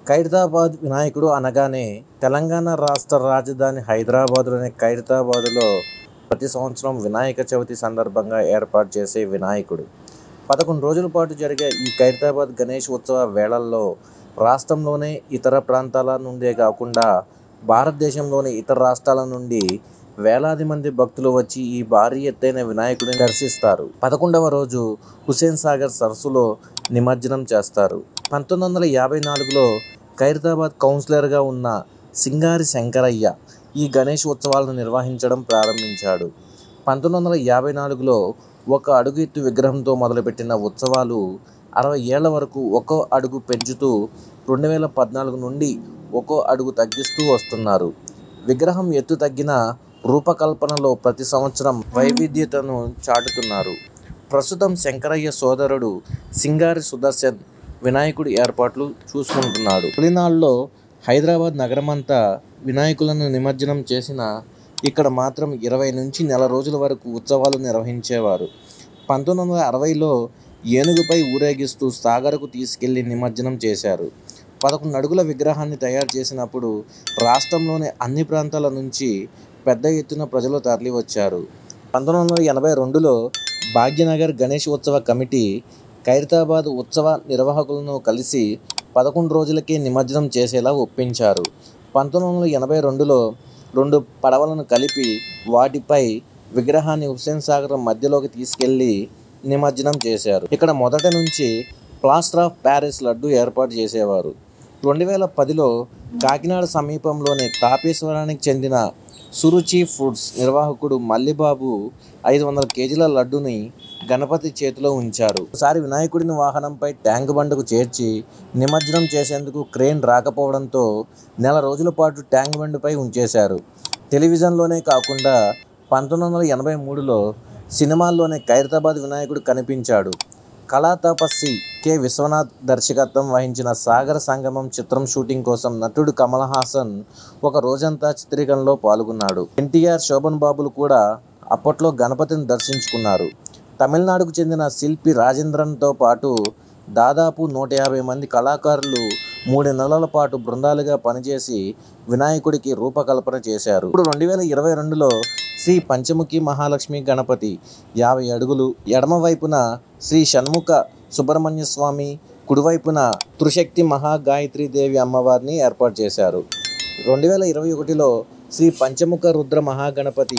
ఖైరతాబాద్ వినాయకుడు అనగానే తెలంగాణ రాష్ట్ర రాజధాని హైదరాబాదులోని ఖైరతాబాదులో ప్రతి సంవత్సరం వినాయక చవితి సందర్భంగా ఏర్పాటు చేసే వినాయకుడు పదకొండు రోజుల పాటు జరిగే ఈ ఖైరతాబాద్ గణేష్ ఉత్సవ వేళల్లో రాష్ట్రంలోనే ఇతర ప్రాంతాల నుండే కాకుండా భారతదేశంలోని ఇతర రాష్ట్రాల నుండి వేలాది మంది భక్తులు వచ్చి ఈ భారీ ఎత్తైన వినాయకుడిని దర్శిస్తారు పదకొండవ రోజు హుసేన్ సాగర్ సరస్సులో నిమజ్జనం చేస్తారు పంతొమ్మిది వందల యాభై నాలుగులో ఖైరతాబాద్ కౌన్సిలర్గా ఉన్న సింగారి శంకరయ్య ఈ గణేష్ ఉత్సవాలను నిర్వహించడం ప్రారంభించాడు పంతొమ్మిది వందల యాభై నాలుగులో ఒక అడుగు ఎత్తు విగ్రహంతో మొదలుపెట్టిన ఉత్సవాలు అరవై ఏళ్ల వరకు ఒక్కో అడుగు పెంచుతూ రెండు వేల పద్నాలుగు నుండి ఒక్కో అడుగు తగ్గిస్తూ వస్తున్నారు విగ్రహం ఎత్తు తగ్గిన రూపకల్పనలో ప్రతి సంవత్సరం వైవిధ్యతను చాటుతున్నారు ప్రస్తుతం శంకరయ్య సోదరుడు సింగారి సుదర్శన్ వినాయకుడి ఏర్పాట్లు చూసుకుంటున్నాడు తొలినాళ్ళలో హైదరాబాద్ నగరమంతా వినాయకులను నిమజ్జనం చేసిన ఇక్కడ మాత్రం ఇరవై నుంచి నెల రోజుల వరకు ఉత్సవాలు నిర్వహించేవారు పంతొమ్మిది వందల అరవైలో ఏనుగుపై ఊరేగిస్తూ సాగర్కు తీసుకెళ్లి నిమజ్జనం చేశారు పదకొండు అడుగుల విగ్రహాన్ని తయారు చేసినప్పుడు రాష్ట్రంలోని అన్ని ప్రాంతాల నుంచి పెద్ద ఎత్తున ప్రజలు తరలివచ్చారు పంతొమ్మిది వందల ఎనభై రెండులో భాగ్యనగర్ గణేష్ ఉత్సవ కమిటీ ఖైరతాబాద్ ఉత్సవ నిర్వాహకులను కలిసి పదకొండు రోజులకే నిమజ్జనం చేసేలా ఒప్పించారు పంతొమ్మిది వందల ఎనభై రెండులో రెండు పడవలను కలిపి వాటిపై విగ్రహాన్ని హుస్సేన్ సాగర్ మధ్యలోకి తీసుకెళ్లి నిమజ్జనం చేశారు ఇక్కడ మొదట నుంచి ప్లాస్టర్ ఆఫ్ ప్యారిస్ లడ్డు ఏర్పాటు చేసేవారు రెండు వేల పదిలో కాకినాడ సమీపంలోని తాపేశ్వరానికి చెందిన సురుచి ఫుడ్స్ నిర్వాహకుడు మల్లిబాబు ఐదు వందల కేజీల లడ్డుని గణపతి చేతిలో ఉంచారు ఒకసారి వినాయకుడిని వాహనంపై ట్యాంక్ బండకు చేర్చి నిమజ్జనం చేసేందుకు క్రేన్ రాకపోవడంతో నెల రోజుల పాటు ట్యాంక్ బండ్పై ఉంచేశారు టెలివిజన్లోనే కాకుండా పంతొమ్మిది వందల ఎనభై మూడులో సినిమాల్లోనే ఖైరతాబాద్ వినాయకుడు కనిపించాడు కళా తపస్వి కె విశ్వనాథ్ దర్శకత్వం వహించిన సాగర సంగమం చిత్రం షూటింగ్ కోసం నటుడు కమల్ హాసన్ ఒక రోజంతా చిత్రీకరణలో పాల్గొన్నాడు ఎన్టీఆర్ శోభన్ బాబులు కూడా అప్పట్లో గణపతిని దర్శించుకున్నారు తమిళనాడుకు చెందిన శిల్పి రాజేంద్రన్తో పాటు దాదాపు నూట యాభై మంది కళాకారులు మూడు నెలల పాటు బృందాలుగా పనిచేసి వినాయకుడికి రూపకల్పన చేశారు ఇప్పుడు రెండు వేల ఇరవై రెండులో శ్రీ పంచముఖి మహాలక్ష్మి గణపతి యాభై అడుగులు ఎడమ వైపున శ్రీ షణ్ముఖ సుబ్రహ్మణ్య స్వామి కుడివైపున త్రిశక్తి మహాగాయత్రి దేవి అమ్మవారిని ఏర్పాటు చేశారు రెండు వేల ఇరవై ఒకటిలో శ్రీ పంచముఖ రుద్ర మహాగణపతి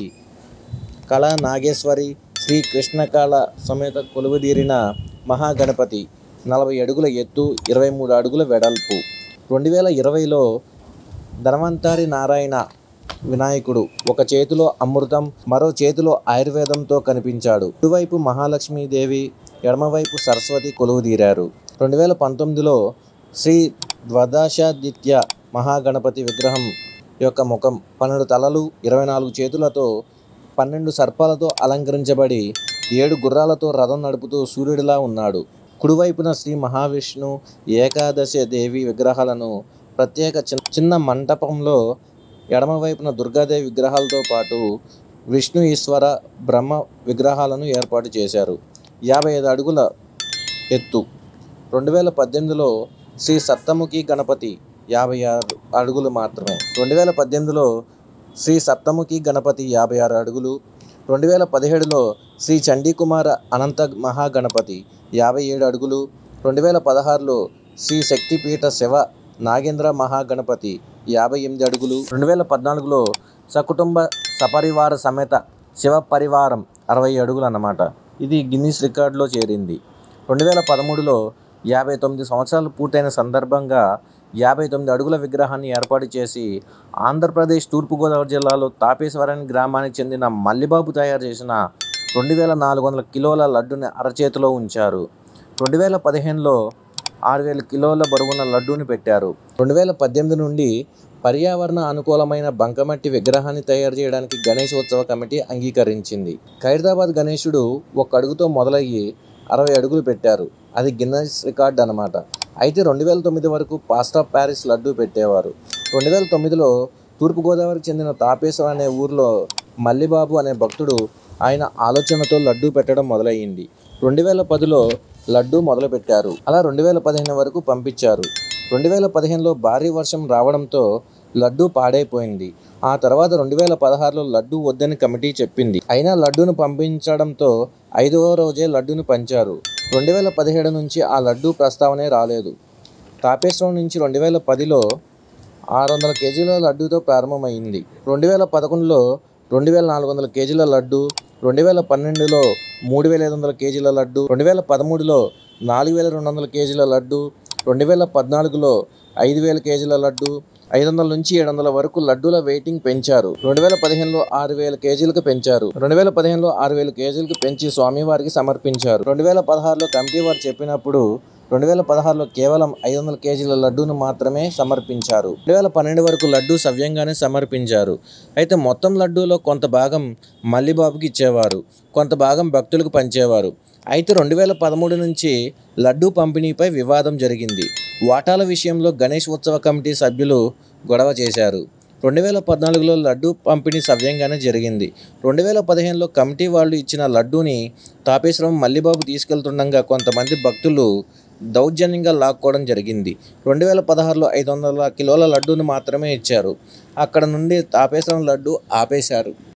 కళా నాగేశ్వరి శ్రీ కృష్ణకాళ సమేత కొలువుదీరిన మహాగణపతి నలభై అడుగుల ఎత్తు ఇరవై మూడు అడుగుల వెడల్పు రెండు వేల ఇరవైలో ధన్వంతరి నారాయణ వినాయకుడు ఒక చేతిలో అమృతం మరో చేతిలో ఆయుర్వేదంతో కనిపించాడు కుడివైపు మహాలక్ష్మీదేవి ఎడమవైపు సరస్వతి కొలువుదీరారు రెండు వేల పంతొమ్మిదిలో శ్రీ ద్వాదశాదిత్య మహాగణపతి విగ్రహం యొక్క ముఖం పన్నెండు తలలు ఇరవై నాలుగు చేతులతో పన్నెండు సర్పాలతో అలంకరించబడి ఏడు గుర్రాలతో రథం నడుపుతూ సూర్యుడిలా ఉన్నాడు కుడివైపున శ్రీ మహావిష్ణు ఏకాదశి దేవి విగ్రహాలను ప్రత్యేక చిన్న చిన్న మంటపంలో ఎడమవైపున దుర్గాదేవి విగ్రహాలతో పాటు విష్ణు ఈశ్వర బ్రహ్మ విగ్రహాలను ఏర్పాటు చేశారు యాభై ఐదు అడుగుల ఎత్తు రెండు వేల పద్దెనిమిదిలో శ్రీ సప్తముఖి గణపతి యాభై ఆరు అడుగులు మాత్రమే రెండు వేల పద్దెనిమిదిలో శ్రీ సప్తముఖి గణపతి యాభై ఆరు అడుగులు రెండు వేల పదిహేడులో శ్రీ చండీకుమార అనంత మహాగణపతి యాభై ఏడు అడుగులు రెండు వేల పదహారులో శ్రీ శక్తిపీఠ శివ నాగేంద్ర మహాగణపతి యాభై ఎనిమిది అడుగులు రెండు వేల పద్నాలుగులో సకుటుంబ సపరివార సమేత శివ పరివారం అరవై అడుగులు అన్నమాట ఇది గిన్నీస్ రికార్డులో చేరింది రెండు వేల పదమూడులో యాభై తొమ్మిది సంవత్సరాలు పూర్తయిన సందర్భంగా యాభై తొమ్మిది అడుగుల విగ్రహాన్ని ఏర్పాటు చేసి ఆంధ్రప్రదేశ్ తూర్పుగోదావరి జిల్లాలో తాపేశ్వరాన్ని గ్రామానికి చెందిన మల్లిబాబు తయారు చేసిన రెండు వేల నాలుగు వందల కిలోల లడ్డుని అరచేతిలో ఉంచారు రెండు వేల పదిహేనులో ఆరు వేల కిలోల బరువున్న లడ్డూని పెట్టారు రెండు వేల పద్దెనిమిది నుండి పర్యావరణ అనుకూలమైన బంకమట్టి విగ్రహాన్ని తయారు చేయడానికి గణేష్ ఉత్సవ కమిటీ అంగీకరించింది ఖైరతాబాద్ గణేశుడు ఒక అడుగుతో మొదలయ్యి అరవై అడుగులు పెట్టారు అది గిన్నెస్ రికార్డ్ అనమాట అయితే రెండు వేల తొమ్మిది వరకు పాస్టా ప్యారిస్ లడ్డు పెట్టేవారు రెండు వేల తొమ్మిదిలో తూర్పుగోదావరికి చెందిన తాపేశ్వరం అనే ఊర్లో మల్లిబాబు అనే భక్తుడు ఆయన ఆలోచనతో లడ్డూ పెట్టడం మొదలయ్యింది రెండు వేల పదిలో లడ్డూ మొదలుపెట్టారు అలా రెండు వేల పదిహేను వరకు పంపించారు రెండు వేల పదిహేనులో భారీ వర్షం రావడంతో లడ్డూ పాడైపోయింది ఆ తర్వాత రెండు వేల పదహారులో లడ్డూ వద్దని కమిటీ చెప్పింది అయినా లడ్డూను పంపించడంతో ఐదవ రోజే లడ్డూను పంచారు రెండు వేల పదిహేడు నుంచి ఆ లడ్డూ ప్రస్తావనే రాలేదు తాపేశ్వరం నుంచి రెండు వేల పదిలో ఆరు వందల కేజీల లడ్డూతో ప్రారంభమైంది రెండు వేల పదకొండులో రెండు వేల నాలుగు వందల కేజీల లడ్డు రెండు వేల పన్నెండులో మూడు వేల ఐదు వందల కేజీల లడ్డు రెండు వేల పదమూడులో నాలుగు వేల రెండు వందల కేజీల లడ్డు రెండు వేల పద్నాలుగులో ఐదు వేల కేజీల లడ్డు ఐదు వందల నుంచి ఏడు వందల వరకు లడ్డూల వెయిటింగ్ పెంచారు రెండు వేల పదిహేనులో ఆరు వేల కేజీలకు పెంచారు రెండు వేల పదిహేనులో ఆరు వేల కేజీలకు పెంచి స్వామివారికి సమర్పించారు రెండు వేల పదహారులో కమిటీ వారు చెప్పినప్పుడు రెండు వేల పదహారులో కేవలం ఐదు వందల కేజీల లడ్డూను మాత్రమే సమర్పించారు రెండు వేల పన్నెండు వరకు లడ్డూ సవ్యంగానే సమర్పించారు అయితే మొత్తం లడ్డూలో కొంత భాగం మల్లిబాబుకి ఇచ్చేవారు కొంత భాగం భక్తులకు పంచేవారు అయితే రెండు వేల పదమూడు నుంచి లడ్డూ పంపిణీపై వివాదం జరిగింది వాటాల విషయంలో గణేష్ ఉత్సవ కమిటీ సభ్యులు గొడవ చేశారు రెండు వేల పద్నాలుగులో లడ్డూ పంపిణీ సవ్యంగానే జరిగింది రెండు వేల పదిహేనులో కమిటీ వాళ్ళు ఇచ్చిన లడ్డూని తాపేశ్వరం మల్లిబాబు తీసుకెళ్తుండగా కొంతమంది భక్తులు దౌర్జన్యంగా లాక్కోవడం జరిగింది రెండు వేల పదహారులో ఐదు వందల కిలోల లడ్డూను మాత్రమే ఇచ్చారు అక్కడ నుండి తాపేశ్వరం లడ్డు ఆపేశారు